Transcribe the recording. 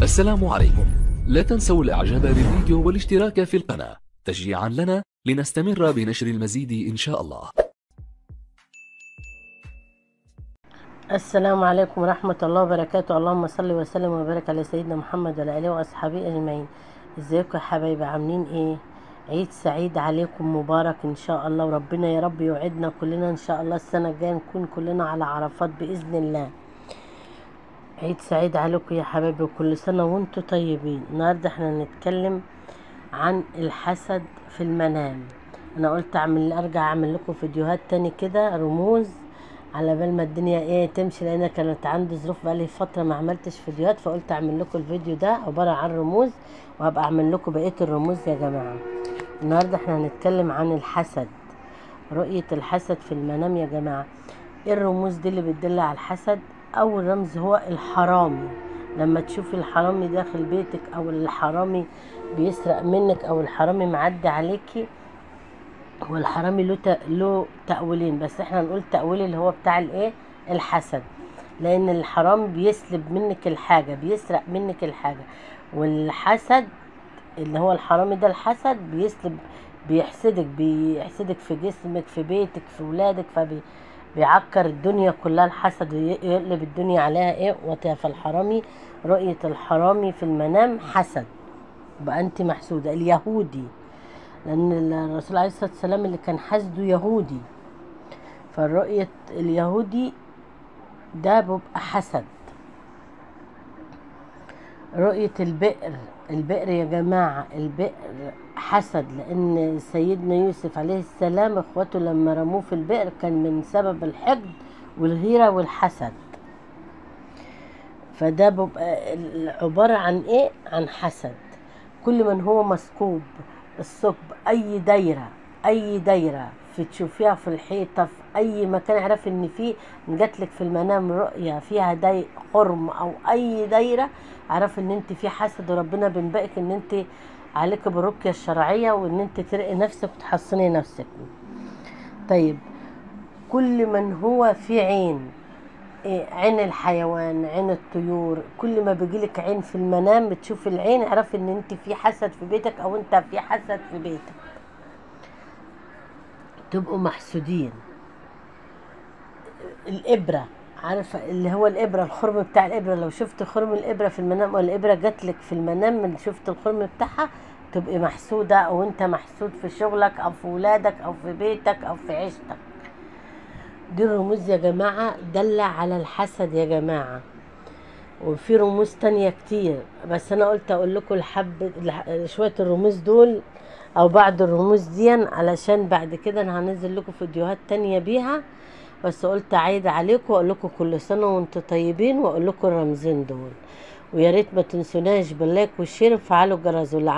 السلام عليكم لا تنسوا الاعجاب بالفيديو والاشتراك في القناة تشجيعا لنا لنستمر بنشر المزيد ان شاء الله السلام عليكم ورحمة الله وبركاته اللهم صل وسلم وبارك على سيدنا محمد وعلى آله وأصحابه أجمعين ازيكم يا حبايبي عاملين ايه عيد سعيد عليكم مبارك ان شاء الله وربنا يا رب يوعدنا كلنا ان شاء الله السنة الجاية نكون كلنا على عرفات بإذن الله عيد سعيد عليكم يا حبايبي وكل سنة وانتم طيبين النهاردة احنا هنتكلم عن الحسد في المنام انا قلت اعمل ارجع اعمل لكم فيديوهات تاني كده رموز على بال ما الدنيا ايه تمشي لان كانت عندي ظروف بقالي فتره ما عملتش فيديوهات فقلت اعمل لكم الفيديو ده عباره عن رموز وهبقى اعمل لكم بقيه الرموز يا جماعه النهارده احنا هنتكلم عن الحسد رؤيه الحسد في المنام يا جماعه ايه الرموز دي اللي بتدل على الحسد اول رمز هو الحرامي لما تشوفي الحرامي داخل بيتك او الحرامي بيسرق منك او الحرامي معدي عليكي هو الحرامي له ت- له تأويلين بس احنا هنقول تأويل اللي هو بتاع الايه الحسد لان الحرام بيسلب منك الحاجة بيسرق منك الحاجة والحسد اللي هو الحرامي ده الحسد بيسلب بيحسدك بيحسدك في جسمك في بيتك في ولادك فبي بيعكر الدنيا كلها الحسد ويقلب الدنيا عليها ايه وت- فالحرامي رؤية الحرامي في المنام حسد يبقى انت محسودة اليهودي لان الرسول عليه الصلاه والسلام اللي كان حاسده يهودي فالرؤية اليهودي ده بيبقى حسد رؤية البئر البئر يا جماعة البئر حسد لأن سيدنا يوسف عليه السلام اخواته لما رموه في البئر كان من سبب الحقد والغيرة والحسد فده بيبقى عبارة عن ايه عن حسد كل من هو مثقوب الثقب اي دايره اي دايره في تشوفيها في الحيطه في اي مكان اعرفي ان في جاتلك في المنام رؤيه فيها داي خرم او اي دايره اعرفي ان انت في حسد وربنا بينبئك ان انت عليك بالرقيه الشرعيه وان انت ترقي نفسك وتحصني نفسك طيب كل من هو في عين إيه، عين الحيوان عين الطيور كل ما بيجيلك عين في المنام بتشوف العين اعرفي ان انت في حسد في بيتك او انت في حسد في بيتك تبقوا محسودين الابره عارفه اللي هو الابره الخرم بتاع الابره لو شفت خرم الابره في المنام او الابره جاتلك في المنام من شفت الخرم بتاعها تبقي محسوده او انت محسود في شغلك او في ولادك او في بيتك او في عيشتك دي الرموز يا جماعة دل على الحسد يا جماعة وفي رموز تانية كتير بس انا قلت اقول لكم الحب الح- شوية الرموز دول او بعض الرموز دي علشان بعد كده انا هنزل لكم فيديوهات تانية بيها بس قلت عايد عليكم واقول لكم كل سنة وانتم طيبين واقول لكم الرمزين دول ويا ريت ما تنسوناش باللايك والشير وفعلوا الجرس واللي